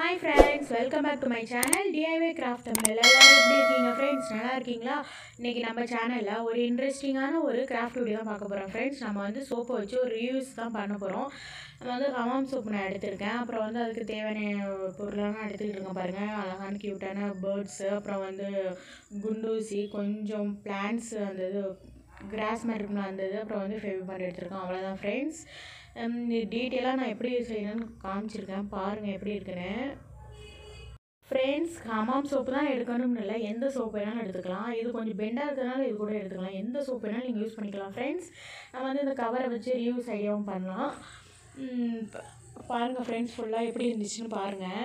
hi friends welcome back to my channel DIY craft Tamil எல்லாரும் எப்படி இருக்கீங்க ஃப்ரெண்ட்ஸ் நல்லா இருக்கீங்களா இன்றைக்கி நம்ம சேனலில் ஒரு இன்ட்ரெஸ்டிங்கான ஒரு கிராஃப்ட் வீடியோ தான் பார்க்க போகிறோம் ஃப்ரெண்ட்ஸ் நம்ம வந்து சோப்பை வச்சு ஒரு ரிவ்யூஸ் தான் பண்ண போகிறோம் நம்ம வந்து ஹமாம் சோப்பு நான் எடுத்திருக்கேன் அப்புறம் வந்து அதுக்கு தேவையான பொருளெல்லாம் எடுத்துக்கிட்டு இருக்கேன் பாருங்கள் அழகான க்யூட்டான பேர்ட்ஸு அப்புறம் வந்து குண்டூசி கொஞ்சம் பிளான்ட்ஸ் அந்த இது கிராஸ் மாதிரி இருக்கும்ல அந்த இது அப்புறம் வந்து ஃபெவி பண்ணி எடுத்திருக்கோம் அவ்வளோதான் ஃப்ரெண்ட்ஸ் டீட்டெயிலாக நான் எப்படி செய்யணும்னு காமிச்சிருக்கேன் பாருங்கள் எப்படி இருக்குன்னு ஃப்ரெண்ட்ஸ் ஹமாம் சோப்பு தான் எடுக்கணும்னு இல்லை எந்த சோப்பு வேணாலும் எடுத்துக்கலாம் இது கொஞ்சம் பெண்டாக இருக்கிறதுனால இது கூட எடுத்துக்கலாம் எந்த சோப்பு வேணாலும் நீங்கள் யூஸ் பண்ணிக்கலாம் ஃப்ரெண்ட்ஸ் நம்ம வந்து இந்த கவரை வச்சு ரியூஸ் ஐடியாவும் பண்ணலாம் ம், ப- பாருங்கள் ஃப்ரெண்ட்ஸ் ஃபுல்லாக எப்படி இருந்துச்சுன்னு பாருங்கள்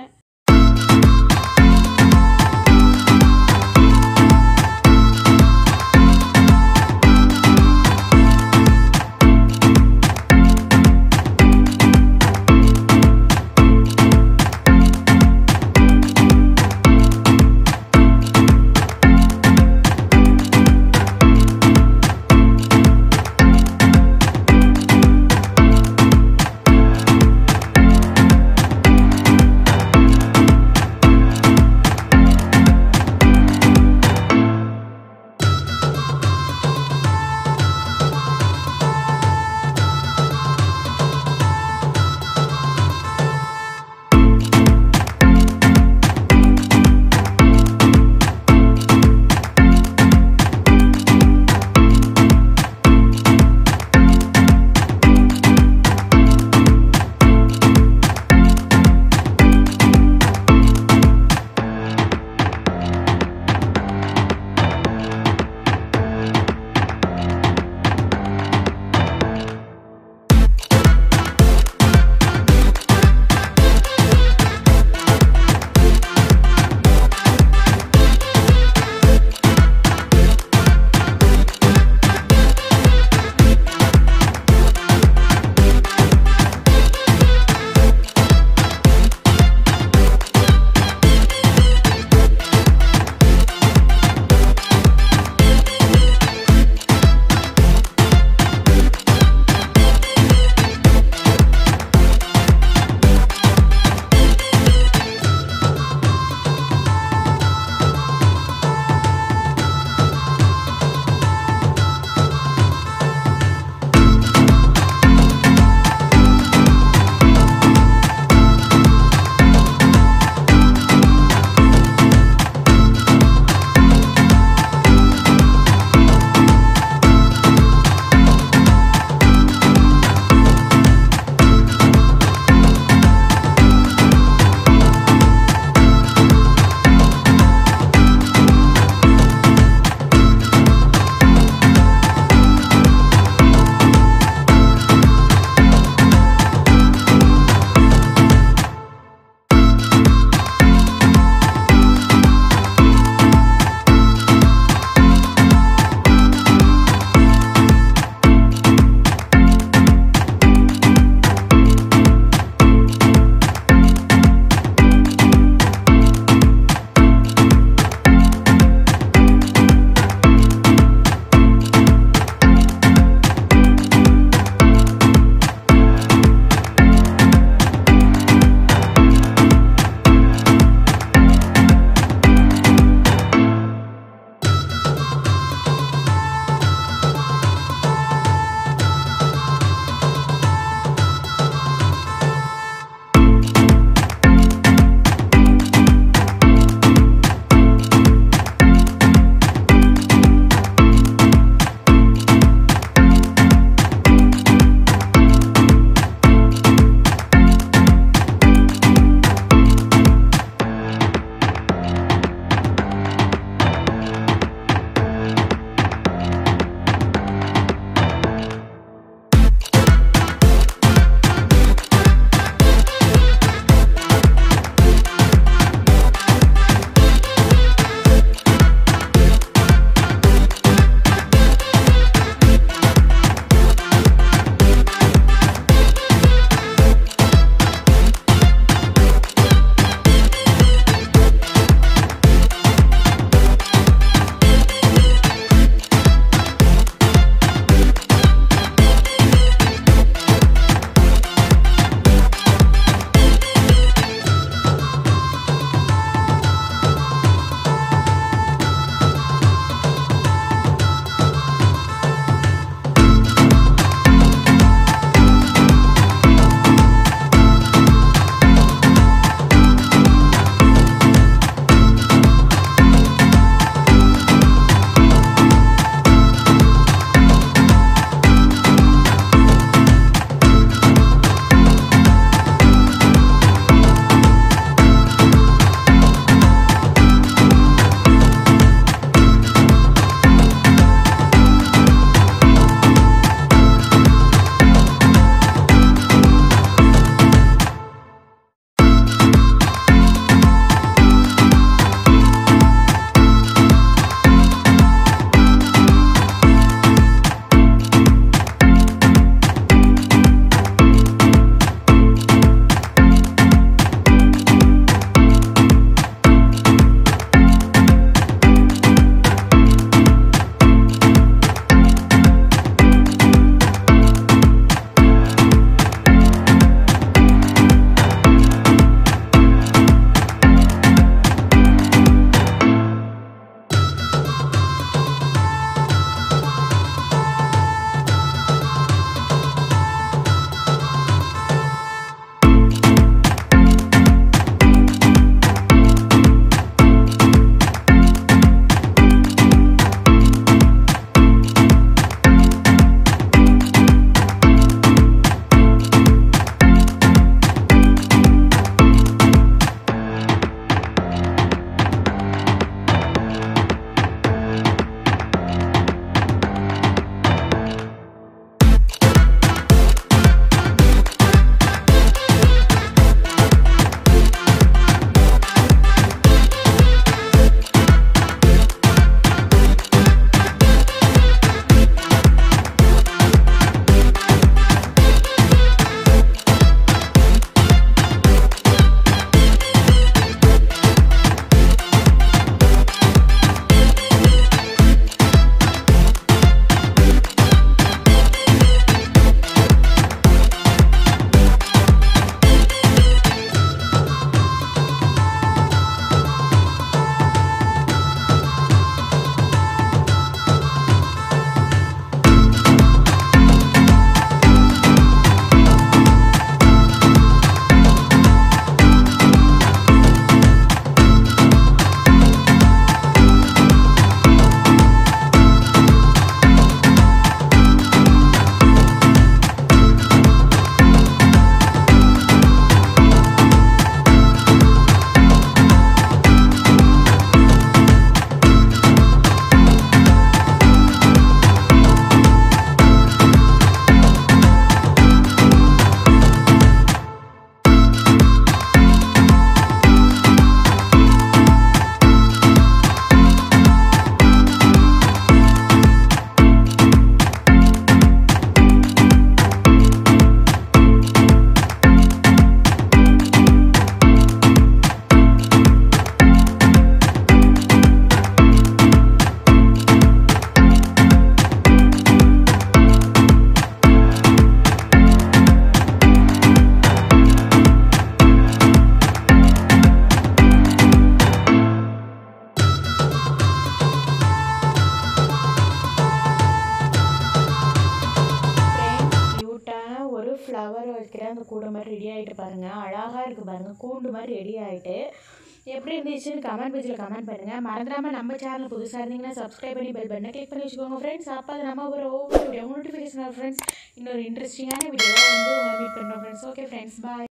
கூடை மாதிரி ரெடி ஆகிட்டு பாருங்கள் அழகாக இருக்குது பாருங்கள் கூண்டு மாதிரி ரெடி ஆகிட்டு எப்படி இருந்துச்சுன்னு கமெண்ட் பேஜில் கமெண்ட் பண்ணுங்கள் மறந்துடாமல் நம்ம சேனல் புதுசாக இருந்தீங்கன்னா சப்ஸ்கிரைப் பண்ணி பெல் பண்ண கிளிக் பண்ணி வச்சுக்கோங்க ஃப்ரெண்ட்ஸ் அப்போ அது நம்ம ஒரு ஒவ்வொரு வீடியோ நோட்டிஃபிகேஷன் ஃப்ரெண்ட்ஸ் இன்னொரு இன்ட்ரெஸ்டிங்கான வீடியோவில் வந்து உங்களை மீட் பண்ணுறோம் ஃப்ரெண்ட்ஸ் ஓகே ஃப்ரெண்ட்ஸ் பாய்